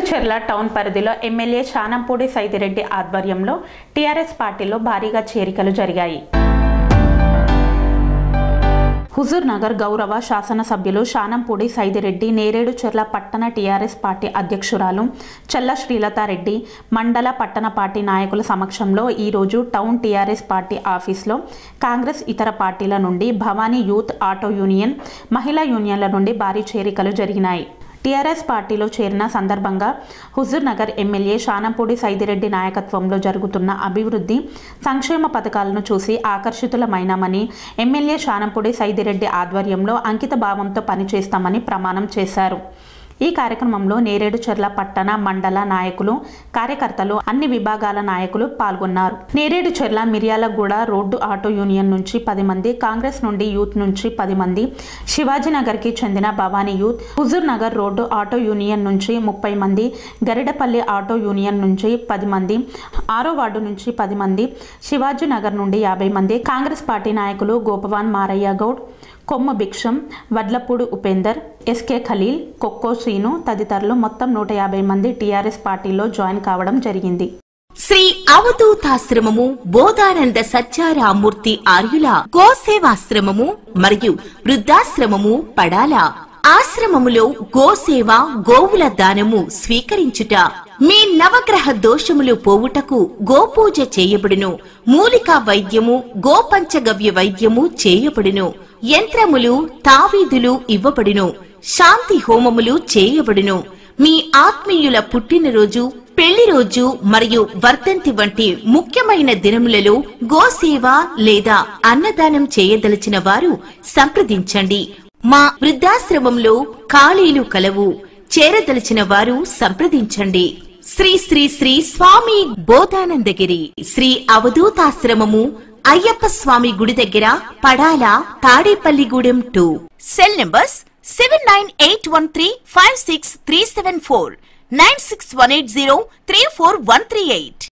చెర్ల టౌన్ పరిధిలో ఎమ్మెల్యే శానంపూడి సైదిరెడ్డి ఆధ్వర్యంలో టీఆర్ఎస్ పార్టీలో భారీగా చేరికలు జరిగాయి హుజూర్ నగర్ గౌరవ శాసనసభ్యులు శానంపూడి సైదిరెడ్డి నేరేడు చెర్ల పట్టణ టీఆర్ఎస్ పార్టీ అధ్యక్షురాలు చల్ల శ్రీలతారెడ్డి మండల పట్టణ పార్టీ నాయకుల సమక్షంలో ఈరోజు టౌన్ టీఆర్ఎస్ పార్టీ ఆఫీస్లో కాంగ్రెస్ ఇతర పార్టీల నుండి భవానీ యూత్ ఆటో యూనియన్ మహిళా యూనియన్ల నుండి భారీ చేరికలు జరిగినాయి టీఆర్ఎస్ పార్టీలో చేరిన సందర్భంగా హుజూర్ నగర్ ఎమ్మెల్యే శానంపూడి సైదిరెడ్డి నాయకత్వంలో జరుగుతున్న అభివృద్ధి సంక్షేమ పథకాలను చూసి ఆకర్షితులమైనామని ఎమ్మెల్యే శానంపూడి సైదిరెడ్డి ఆధ్వర్యంలో అంకిత భావంతో పనిచేస్తామని ప్రమాణం చేశారు ఈ కార్యక్రమంలో నేరేడు చెర్ల పట్టణ మండల నాయకులు కార్యకర్తలు అన్ని విభాగాల నాయకులు పాల్గొన్నారు నేరేడు చెర్ల మిర్యాలగూడ రోడ్డు ఆటో యూనియన్ నుంచి పది మంది కాంగ్రెస్ నుండి యూత్ నుంచి పది మంది శివాజీనగర్కి చెందిన Bhavani youth Huzur Nagar road auto union నుంచి ముప్పై మంది గరిడపల్లి ఆటో యూనియన్ నుంచి పది మంది ఆరో వార్డు నుంచి పది మంది శివాజీనగర్ నుండి యాభై మంది కాంగ్రెస్ పార్టీ నాయకులు గోపవాన్ మారయ్య గౌడ్ కొమ్మ భిక్షం వడ్లపూడి ఉపేందర్ ఎస్కే ఖలీల్ కొక్కో శ్రీను తదితరులు మొత్తం నూట యాభై మంది టీఆర్ఎస్ పార్టీలో జాయిన్ కావడం జరిగింది శ్రీ అవధూతాశ్రమము బోధానంద సత్యారామూర్తి ఆర్యుల గోసేవాశ్రమము మరియు వృద్ధాశ్రమము పడాల ఆశ్రమములో గోసేవ గోవుల దానము స్వీకరించుట మీ నవగ్రహ దోషములు పోవుటకు గోపూజ చేయబడును మూలికా వైద్యము గోపంచగవ్య వైద్యము చేయబడును యంత్రములు తావీదులు ఇవ్వబడును శాంతి హోమములు చేయబడును మీ ఆత్మీయుల పుట్టినరోజు పెళ్లి రోజు మరియు వర్ధంతి వంటి ముఖ్యమైన దినములలో గోసేవ లేదా అన్నదానం చేయదలిచిన వారు సంప్రదించండి మా వృద్ధాశ్రమంలో ఖాళీలు కలవు చేరదలిచిన వారు సంప్రదించండి శ్రీ శ్రీ శ్రీ స్వామి బోధానందగిరి శ్రీ అవధూతాశ్రమము అయ్యప్ప స్వామి గుడి దగ్గర Padala Tadepalligudem two cell numbers seven nine eight one three five six three seven four nine six one eight zero three four one three eight